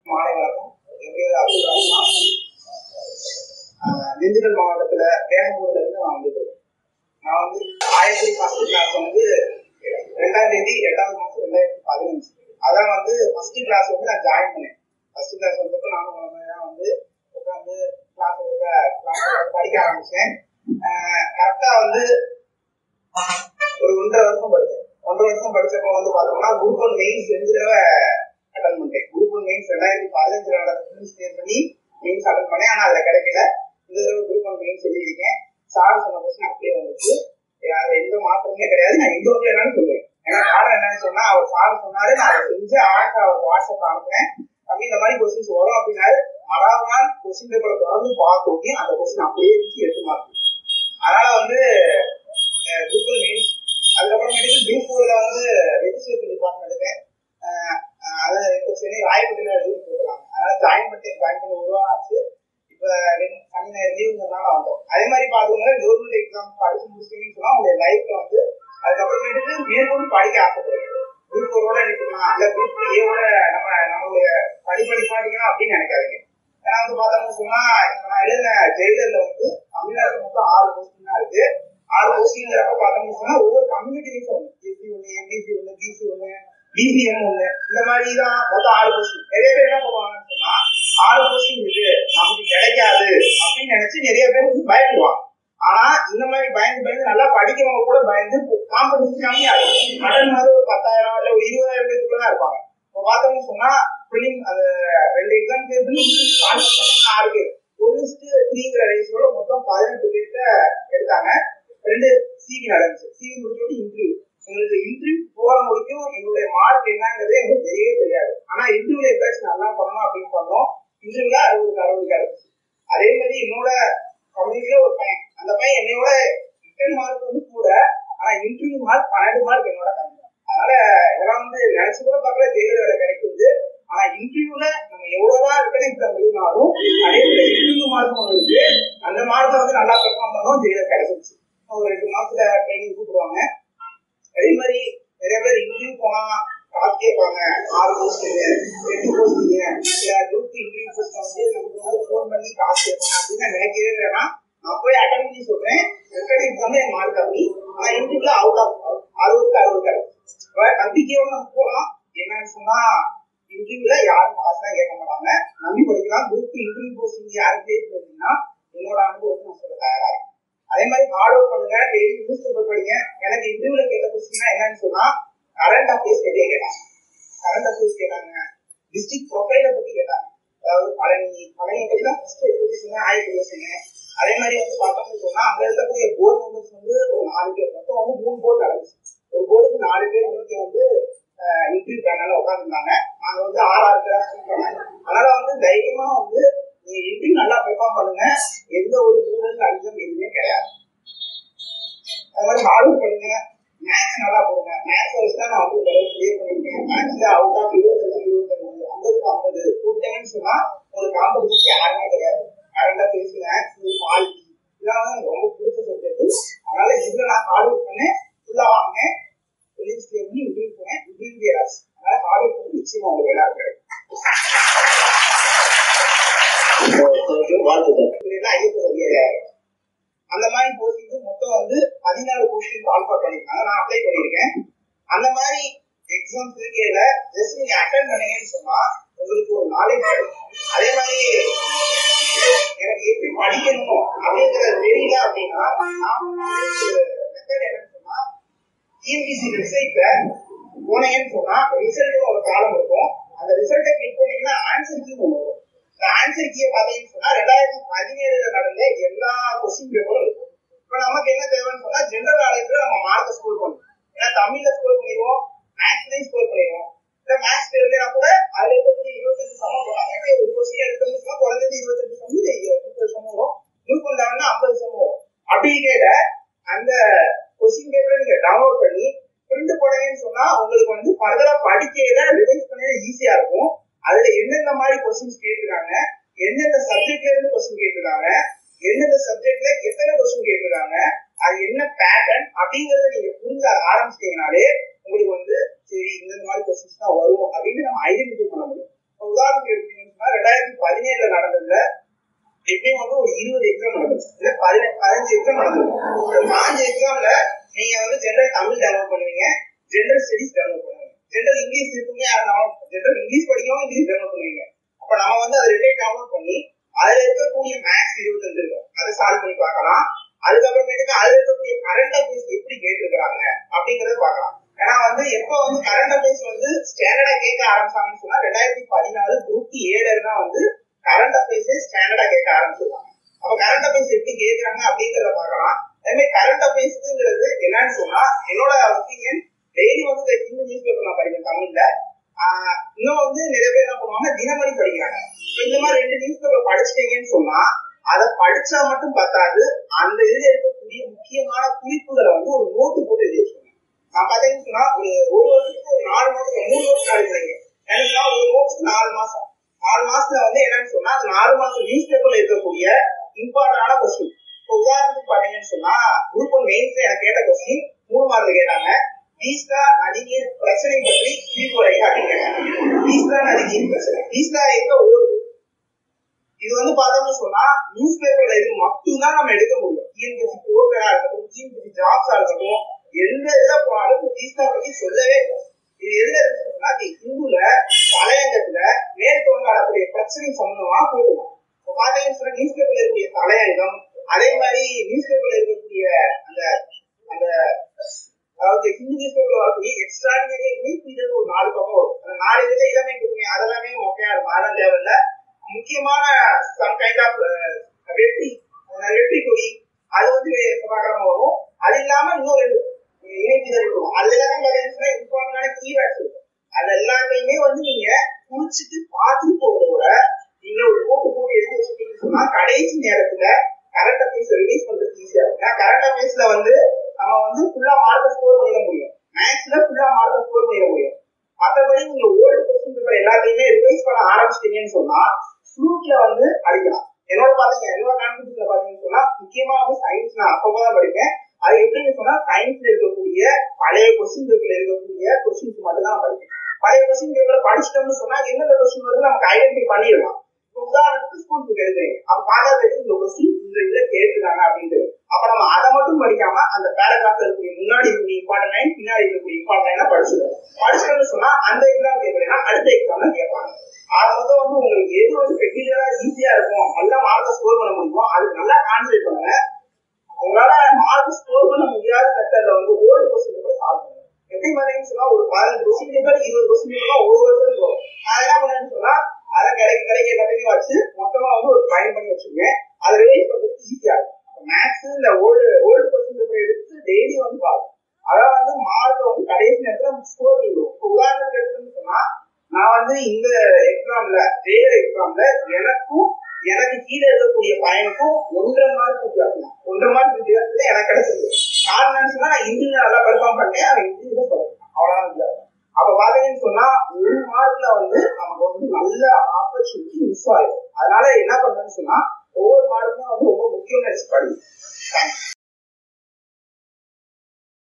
மாலை வணக்கம் என் பேர் அப்துல் ரஹ்மான் ஆஹ் திண்டுக்கல் மாவட்டத்துல வேகம்பூர்ல இருந்து நான் வந்துட்டு நான் வந்து ஆயிரத்தி ஃபர்ஸ்ட் கிளாஸ் வந்து ரெண்டாம் தேதி எட்டாவது மாசம் ரெண்டாயிரத்தி பதினஞ்சு அதான் வந்து ஃபர்ஸ்ட் கிளாஸ் வந்து நான் ஜாயின் பண்ணேன் ஃபர்ஸ்ட் கிளாஸ் வந்தப்போ நானும் உங்களை மாதிரி தான் வந்து உட்காந்து கிளாஸ் எடுக்க கிளாஸ் படிக்க ஆரம்பிச்சேன் கரெக்டா வந்து ஒரு ஒன்றரை வருஷம் படிச்சேன் ஒன்றரை வருஷம் படிச்சப்போ வந்து பார்த்தோம்னா குரூப் ஒன் மெயின்ஸ் ரெண்டு தடவை அட்டன் பண்ணிட்டேன் குரூப் ஒன் மெயின்ஸ் ரெண்டாயிரத்தி பதினஞ்சுல நடந்த கிளியர் பண்ணி மெயின்ஸ் அட்டன் பண்ணேன் ஆனா அதுல கிடைக்கல இந்த தடவை குரூப் ஒன் மெயின்ஸ் எழுதியிருக்கேன் சார் சொன்ன கொஸ்டின் அப்படியே வந்துச்சு அதுல எந்த மாற்றமே கிடையாது நான் இந்த ஊர்ல என்னன்னு சொல்லுவேன் ஏன்னா காரணம் என்னன்னு சொன்னா அவர் சார் சொன்னாரு நான் அதை செஞ்சு ஆஷா அவர் வாட்ஸ்அப் அனுப்புனேன் தம்பி இந்த மாதிரி கொஸ்டின்ஸ் வரும் அப்படின்னாரு மறாவது நாள் கொஸ்டின் பேப்பரை தொடர்ந்து பார்த்தோன்னே அந்த கொஸ்டின் அப்படியே இருந்துச்சு எட்டு மார்க் அதனால வந்து குரூப் ஒன் மெயின்ஸ் அதுக்கப்புறமேட்டுக்கு குரூப் ஃபோர்ல வந்து ரெஜிஸ்ட்ரேஷன் டிபார்ட்மெண்ட் இருக்கேன் அது இப்போ சென்னை ராயப்பேட்டையில ரூல் போட்டுருக்காங்க அதனால ஜாயின் பண்ணி ஜாயின் பண்ணி ஒரு வாரம் ஆச்சு இப்போ ரெண்டு சனி ஞாயிறு லீவுங்கிறதுனால வந்தோம் அதே மாதிரி பார்த்தவங்க கவர்மெண்ட் எக்ஸாம் படிச்சு முடிச்சிட்டீங்கன்னு சொன்னா உங்களுடைய லைஃப்ல வந்து அதுக்கப்புறமேட்டுக்கு மேற்கொண்டு படிக்க ஆசைப்படுவீங்க குரூப் ஃபோரோட நிற்கலாம் இல்ல குரூப் ஏவோட நம்ம நம்மளுடைய படிப்படி பாடிக்கணும் அப்படின்னு நினைக்காதீங்க ஏன்னா வந்து பார்த்தோம்னு சொன்னா இப்ப நான் எழுதின ஜெயிலர்ல வந்து தமிழ்நாட்டுல மொத்தம் ஆறு போஸ்டிங் தான் இருக்கு ஆறு போஸ்டிங்கிறப்ப பார்த்தோம்னு சொன்னா ஒவ்வொரு கம்யூனிட்டி வைஸ் ஒன்று எஸ்சி ஒன்று எம்பிசி ஒன்று பிசி ஒன்று பிசிஎம் ஒன்று இந்த மாதிரி தான் மொத்தம் ஆறு போஸ்டிங் நிறைய பேர் என்ன பண்ணுவாங்கன்னு சொன்னா ஆறு போஸ்டிங் இருக்கு நமக்கு கிடைக்காது அப்படின்னு நினைச்சு நிறைய பேர் வந்து பயப்படுவாங்க ஆனா இந்த மாதிரி பயந்து பயந்து நல்லா படிக்கிறவங்க கூட பயந்து காம்படிஷன் கம்மியா இருக்கும் அட்டன் மாதிரி ஒரு பத்தாயிரம் இல்ல ஒரு இருபதாயிரம் பேருக்குள்ள தான் இருப்பாங்க இப்போ பார்த்தோம்னு சொன்னா பிலிம் அந்த ரெண்டு எக்ஸாம் பேர் ஆறு பேர் ஒன்னுஸ்ட்டு த்ரீங்கிற ரேஷியோட மொத்தம் பதினெட்டு பேர்த்த எடுத்தாங்க ரெண்டு சிவி நடந்துச்சு சிவி முடிச்சோட்டு இன்டர்வியூ எங்களுக்கு இன்டர்வியூ போற முடிக்கும் எங்களுடைய மார்க் என்னங்கிறது எங்களுக்கு தெரியவே தெரியாது ஆனா இன்டர்வியூல எப்படியாச்சும் நல்லா பண்ணணும் அப்படின்னு பண்ணோம் இன்டர்வியூல அறுபது அறுபது கிடைச்சிச்சு அதே மாதிரி என்னோட கம்யூனிட்டியில ஒரு பையன் அந்த பையன் என்னையோட ரிட்டன் மார்க் வந்து கூட ஆனா இன்டர்வியூ மார்க் பன்னெண்டு மார்க் என்னோட கம்மி அதனால இதெல்லாம் வந்து நினைச்சு கூட பார்க்கல ஜெயில வேலை கிடைக்குது ஆனா இன்டர்வியூல நம்ம எவ்வளவுதான் ரிட்டன் எக்ஸாம் எழுதினாலும் அதே இன்டர்வியூ மார்க் ஒன்று இருக்கு அந்த மார்க்கை வந்து நல்லா பெர்ஃபார்ம் பண்ணோம் ஜெயில கிடைச்சிருச்சு ஒரு ரெண்டு மாசத்துல ட்ரைனிங் கூப்பிடுவாங்க அதே மாதிரி நிறைய பேர் இன்டர்வியூ போனா காசு கேட்பாங்க ஆறு போஸ்டிங்க எட்டு போஸ்டிங்க இல்ல குரூப் இன்டர்வியூ போஸ்ட் வந்து நமக்கு வந்து ஃபோன் பண்ணி காசு கேட்பாங்க அப்படின்னு நான் நினைக்கவே வேணாம் நான் போய் அட்டன் பண்ணி சொல்றேன் ரிட்டன் எக்ஸாம் என் மார்க் கம்மி ஆனா இன்டர்வியூல அவுட் ஆஃப் அறுபதுக்கு அறுபது கிடைக்கும் நம்பிக்கையோட நம்ம போகலாம் என்னன்னு சொன்னா இன்டர்வியூல யாரும் காசுலாம் கேட்க மாட்டாங்க நம்பி படிக்கலாம் குரூப் இன்டர்வியூ போஸ்டிங் யாரும் கேட்டு வந்தீங்கன்னா என்னோட அனுபவத்தை நான் சொல்ல தயாரா இருக்கேன் அதே மாதிரி ஹார்ட் ஒர்க் பண்ணுங்க டெய்லி நியூஸ் பேப்பர் படிங்க எனக்கு இன்டர்வியூல கேட்ட கொஸ்டின் என்னன்னு சொன்னா கரண்ட் அஃபேர்ஸ் நிறைய கேட்டாங்க கரண்ட் அஃபேர்ஸ் கேட்டாங்க டிஸ்ட்ரிக்ட் ப்ரொஃபைல பத்தி கேட்டாங்க அதாவது பழனி பழனியை பத்தி தான் ஃபர்ஸ்ட் எடுத்துச்சுங்க ஆய்வு பேசுங்க அதே மாதிரி வந்து பார்த்தோம்னு சொன்னா அங்க இருக்கக்கூடிய போர்டு மெம்பர்ஸ் வந்து ஒரு நாலு பேர் மொத்தம் வந்து மூணு போர்டு நடந்துச்சு ஒரு போர்டுக்கு நாலு பேர் வந்து வந்து இன்டர்வியூ பேனல்ல உட்காந்துருந்தாங்க நாங்க வந்து ஆறு ஆறு பேரா ஸ்கூல் பண்ணாங்க அதனால வந்து தைரியமா வந்து நீங்க இன்டர்வியூ நல்லா பெர்ஃபார்ம் பண்ணுங்க எந்த ஒரு ஊழல் லஞ்சம் எதுவுமே கிடையாது அது மாதிரி ஹார்ட் ஒர்க் பண்ணுங்க மேக்ஸ் நல்லா போடுங்க மேக்ஸ் வச்சு தான் நான் வந்து கிளியர் பண்ணிருக்கேன் மேக்ஸ்ல அவுட் ஆஃப் இருபத்தஞ்சு இருபத்தஞ்சு ஐம்பதுக்கு ஐம்பது கூட்டங்கன்னு சொன்னா உங்களுக்கு காம்படிஷன் யாருமே கிடையாது கரெக்டா பேசி மேக்ஸ் பாலிட்டி இதெல்லாம் எனக்கு ரொம்ப பிடிச்ச சப்ஜெக்ட் அதனால இதுல நான் ஹார்ட் ஒர்க் பண்ணேன் ஃபுல்லா வாங்கினேன் ரிலீஸ் கிளியர் பண்ணி இன்டர்வியூ போனேன் இன்டர்வியூ ராசி அதனால ஹார்ட் ஒர்க் பண்ணி நிச்சயமா உங்களுக்கு எல்லாரும் கிடைக்கும் வாழ்த்துக்கள் ஐஎஃப்எஸ் அதிகாரி அந்த மாதிரி போஸ்டிங் மொத்தம் வந்து பதினாலு போஸ்டிங் கால்ஃபர் பண்ணிருக்காங்க நான் அப்ளை பண்ணிருக்கேன் அந்த மாதிரி எக்ஸாம்ஸ் இருக்கையில ஜஸ்ட் நீங்க அட்டன் பண்ணீங்கன்னு சொன்னா உங்களுக்கு ஒரு நாலேஜ் அதே மாதிரி எனக்கு எப்படி படிக்கணும் அப்படிங்கறது தெரியல அப்படின்னா மெத்தட் என்னன்னு சொன்னா டிஎன்பிசி வெப்சைட்ல போனீங்கன்னு சொன்னா ரிசல்ட் ஒரு காலம் இருக்கும் அந்த ரிசல்ட்டை கிளிக் பண்ணீங்கன்னா ஆன்சர் கீ ஒன்று வரும் இந்த ஆன்சர் கீயை பார்த்தீங்கன்னு சொன்னா ரெண்டாயிரத்தி பதினேழுல நடந்த எல்லா கொஸ்டின் பேப்பரும் இருக்கும் இப்போ நமக்கு என்ன தேவைன்னு சொன்னா ஜெனரல் நாலேஜ்ல நம்ம மார்க் ஸ்கோர் பண்ணணும் ஏன்னா தமிழ்ல ஸ்கோர் பண்ணிடுவோம் மேக்ஸ்லயும் ஸ்கோர் பண்ணிடுவோம் இல்ல மேக்ஸ் தெரிஞ்சா கூட அதுல இருக்கக்கூடிய இருபத்தஞ்சு சமம் போறாங்க ஒரு கொஸ்டின் எடுத்தோம்னு சொன்னா குறைஞ்சது இருபத்தஞ்சு சமம் இல்ல முப்பது சமம் வரும் நூற்றி வந்தாங்கன்னா ஐம்பது சமம் வரும் அப்படி கேட்ட அந்த கொஸ்டின் பேப்பரை நீங்க டவுன்லோட் பண்ணி பிரிண்ட் போடுங்கன்னு சொன்னா உங்களுக்கு வந்து ஃபர்தரா படிக்கையில ரிவைஸ் பண்ண ஈஸியா இருக்கும் அதுல எந்தெந்த மாதிரி கொஸ்டின்ஸ் கேட்டிருக்காங்க எந்தெந்த சப்ஜெக்ட்ல இருந்து கொஸ்டின் கேட்டிருக்காங்க எந்தெந்த சப்ஜெக்ட்ல எத்தனை கொஸ்டின் கேட்டிருக்காங்க அது என்ன பேட்டர்ன் அப்படிங்கறத நீங்க புரிஞ்ச ஆரம்பிச்சிட்டீங்கனாலே உங்களுக்கு வந்து சரி இந்த மாதிரி கொஸ்டின்ஸ் தான் வரும் அப்படின்னு நம்ம ஐடென்டிஃபை பண்ண முடியும் உதாரணத்துக்கு எடுத்தீங்கன்னா எப்படியும் வந்து ஒரு இருபது எக்ஸாம் நடக்கும் இல்ல பதினஞ்சு பதினஞ்சு எக்ஸாம் நடக்கும் இந்த பாஞ்சு எக்ஸாம்ல நீங்க வந்து ஜென்ரல் தமிழ் டெவலப் பண்ணுவீங்க ஜென்ரல் ஸ்டடிஸ் டெவலப் பண்ணுவீங்க ஜென்ரல் இங்கிலீஷ் இருக்குங்க ஜென்ரல் இங்கிலீஷ் படிக்கவும் இங்கிலீஷ் டெவலப் பண்ணுவீங்க அப்ப நம்ம வந்து அதை ரெண்டே டவுன்லோட் பண்ணி அதுல இருக்கக்கூடிய மேக்ஸ் இருபத்தஞ்சு இருக்கும் அதை சால்வ் பண்ணி பார்க்கலாம் அதுக்கப்புறமேட்டுக்கு அதுல இருக்கக்கூடிய கரண்ட் அஃபேர்ஸ் எப்படி கேட்டிருக்கிறாங்க அப்படிங்கறத பார்க்கலாம் ஏன்னா வந்து எப்ப வந்து கரண்ட் அஃபேர்ஸ் வந்து ஸ்டாண்டர்டா கேட்க ஆரம்பிச்சாங்கன்னு சொன்னா ரெண்டாயிரத்தி பதினாலு குரூப் ஏழு தான் வந்து கரண்ட் அஃபேர்ஸே ஸ்டாண்டர்டா கேட்க ஆரம்பிச்சிருக்காங்க அப்ப கரண்ட் அஃபேர்ஸ் எப்படி கேட்கறாங்க அப்படிங்கறத பார்க்கலாம் அதே மாதிரி கரண்ட் அஃபேர்ஸ்ங்கிறது என்னன்னு சொன்னா என்னோட ஒப்பீனியன் டெய்லி வந்து இந்த ஹிந்து நியூஸ் பேப்பர் நான் படிப்பேன் தமிழ்ல ஆஹ் இன்னும் வந்து நிறைய பேர் என்ன பண்ணுவாங்க தினமணி படிக்கிறாங்க இப்ப இந்த மாதிரி ரெண்டு நியூஸ் பேப்பர் படிச்சிட்டீங்கன்னு சொன்னா அதை படிச்சா மட்டும் பத்தாது அந்த இதுல இருக்கக்கூடிய முக்கியமான குறிப்புகளை வந்து ஒரு நோட்டு போட்டு எழுதி வச்சுக்கோங்க நான் பாத்தீங்கன்னு சொன்னா ஒரு ஒரு வருஷத்துக்கு ஒரு நாலு மாசம் மூணு வருஷம் அடிக்கிறீங்க எனக்கு ஒரு நோட்டுக்கு நாலு மாசம் நாலு மாசத்துல வந்து என்னன்னு சொன்னா அந்த நாலு மாசம் நியூஸ் பேப்பர்ல இருக்கக்கூடிய இம்பார்ட்டன்டான கொஸ்டின் இப்போ உதாரணத்துக்கு பாத்தீங்கன்னு சொன்னா குரூப் ஒன் மெயின்ஸ்ல எனக்கு கேட்ட கொஸ்டின் மூணு மார்க் கேட்டாங்க தீஸ்தா நதிநீர் பிரச்சனை பற்றி குறிப்புரை அப்படின்னு கேட்டாங்க தீஸ்தா நதிநீர் பிரச்சனை தீஸ்தா எங்க ஓடுது இது வந்து பார்த்தோம்னு சொன்னா நியூஸ் பேப்பர்ல இது மட்டும்தான் நம்ம எடுக்க முடியும் டிஎன்பிசி போர்ட்டரா இருக்கட்டும் டிஎன்பிசி ஜாப்ஸா இருக்கட்டும் எந்த இதுல போனாலும் தீஸ்தா பத்தி சொல்லவே இல்லை இது எதுல இருக்குன்னா இந்துல தலையங்கத்துல மேற்கு வங்காளத்துடைய பிரச்சனை சம்பந்தமா போட்டுருக்காங்க இப்போ பாத்தீங்கன்னு சொன்னா நியூஸ் பேப்பர்ல இருக்கக்கூடிய தலையங்கம் அதே மாதிரி நியூஸ் பேப்பர்ல இருக்கக்கூடிய அந்த அந்த அதாவது ஹிந்தி நியூஸ் பேப்பர்ல வரக்கூடிய எக்ஸ்ட்ராடினரி நீட் இதழ் ஒரு நாலு பக்கம் வரும் அந்த நாலு இதுல இளமை கொடுங்க அதெல்லாமே மொக்கையா இருக்கும் அதெல்லாம் தேவையில்ல முக்கியமான சம் கைண்ட் ஆஃப் வெற்றி வெற்றி கொடி அது வந்து சபாகரமா வரும் அது இல்லாம இன்னும் ரெண்டு இணைப்பிதழ் இருக்கும் அதுல எல்லாமே பாத்தீங்கன்னா இம்பார்ட்டன்டான கீவேர்ட்ஸ் இருக்கும் அது எல்லாத்தையுமே வந்து நீங்க குடிச்சிட்டு பார்த்துட்டு போறத விட நீங்க ஒரு நோட்டு போட்டு எடுத்து வச்சுட்டீங்கன்னு சொன்னா கடைசி நேரத்துல கரண்ட் அஃபேர்ஸ் ரிலீஸ் பண்றது ஈஸியா இருக்கும் ஏன்னா கரண்ட் அஃபேர்ஸ்ல வந்து நம்ம வந்து ஃபுல்லா மார்க்க ஸ்கோர் பண்ணிட முடியும் மேக்ஸ்ல ஃபுல்லா மார்க்க ஸ்கோர் பண்ணிட முடியும் மற்றபடி நீங்க ஓல்டு கொஸ்டின் பேப்பர் எல்லாத்தையுமே ரிவைஸ் பண்ண ஆரம்பிச்சிட்டீங்கன்னு சொன்னா ஃப்ளூட்ல வந்து அடிக்கலாம் என்னோட பாத்தீங்க என்னோட கான்ஃபிடன்ஸ்ல பாத்தீங்கன்னு சொன்னா முக்கியமா வந்து சயின்ஸ் நான் அப்பப்பதான் படிப்பேன் அது எப்படின்னு சொன்னா சயின்ஸ்ல இருக்கக்கூடிய பழைய கொஸ்டின் பேப்பர்ல இருக்கக்கூடிய கொஸ்டின்ஸ் மட்டும் தான் படிப்பேன் பழைய கொஸ்டின் பேப்பர் படிச்சிட்டோம்னு சொன்னா எந்தெந்த கொஸ்டின் வருது நமக்கு ஐடென்டிஃபை பண்ணிடலாம் இப்போ உதாரணத்துக்கு ஸ்கூல் புக் எடுக்கிறீங்க அப்ப பார்த்தா தெரியும் இந்த கொஸ்டின் இந்த இதுல கேட்டுருக்காங்க அப்படின்ட்டு அப்ப நம்ம அதை மட்டும் படிக்காம அந்த பேராகிராஃப்ல இருக்கக்கூடிய முன்னாடி இருக்கக்கூடிய இம்பார்ட்டன் லைன் பின்னாடி இருக்கக்கூடிய இம்பார்ட்டன் லைனா படிச்சிடும் படிச்சிட்டோம்னு சொன்னா அந்த எக்ஸாம் கேட்கலைன்னா அடுத்த எக்ஸாம்ல கேட்பாங்க ஆக மொத்தம் வந்து உங்களுக்கு எது வந்து பெக்யூலரா ஈஸியா இருக்கும் நல்லா மார்க்க ஸ்கோர் பண்ண முடியுமோ அதுக்கு நல்லா கான்சென்ட்ரேட் பண்ணுங்க உங்களால மார்க் ஸ்கோர் பண்ண முடியாத மெத்தட்ல வந்து ஓல்டு கொஸ்டின் பேப்பர் சால்வ் பண்ணுங்க எப்படி பாத்தீங்கன்னு சொன்னா ஒரு பதினஞ்சு கொஸ்டின் பேப்பர் இருபது கொஸ்டின் பேப்பர் ஒரு வருஷத்துக்கு வரும் நான் என்ன பண்ணேன்னு சொன்னா அதை கிடைக்க கிடைக்க எல்லாத்தையுமே வச்சு மொத்தமா வந்து ஒரு பயன் பண்ணி வச்சிருக்கேன் அதை ரிவைஸ் பண்றதுக்கு ஈஸியா இருக்கும் மேக்ஸ் இந்த ஓல்டு ஓல்டு கொஸ்டின் பேப்பர் எடுத்து டெய்லி வந்து பாருங்க அதான் வந்து மார்க்கை வந்து கடைசி நேரத்துல ஸ்கோர் பண்ணிடுவோம் இப்போ உதாரணத்துக்கு எடுத்துன்னு சொன்னா நான் வந்து இந்த எக்ஸாம்ல வேற எக்ஸாம்ல எனக்கும் எனக்கு கீழே இருக்கக்கூடிய பையனுக்கும் ஒன்றரை மார்க் வித்தியாசம் ஒன்றரை மார்க் வித்தியாசத்துல எனக்கு கிடைச்சது காரணம் என்ன சொன்னா நான் இந்தியா நல்லா பெர்ஃபார்ம் பண்ணேன் அவன் இந்தியா சொல்லலாம் அவ்வளவுதான் வித்தியாசம் அப்ப பாத்தீங்கன்னு சொன்னா ஒரு மார்க்ல வந்து நமக்கு வந்து நல்ல ஆப்பர்ச்சுனிட்டி மிஸ் ஆயிடும் அதனால என்ன பண்றேன்னு சொன்னா ஒவ்வொரு மார்க்குமே வந்து ரொம்ப முக்கியம் நினைச்சு படிக்கும் தேங்க்ஸ்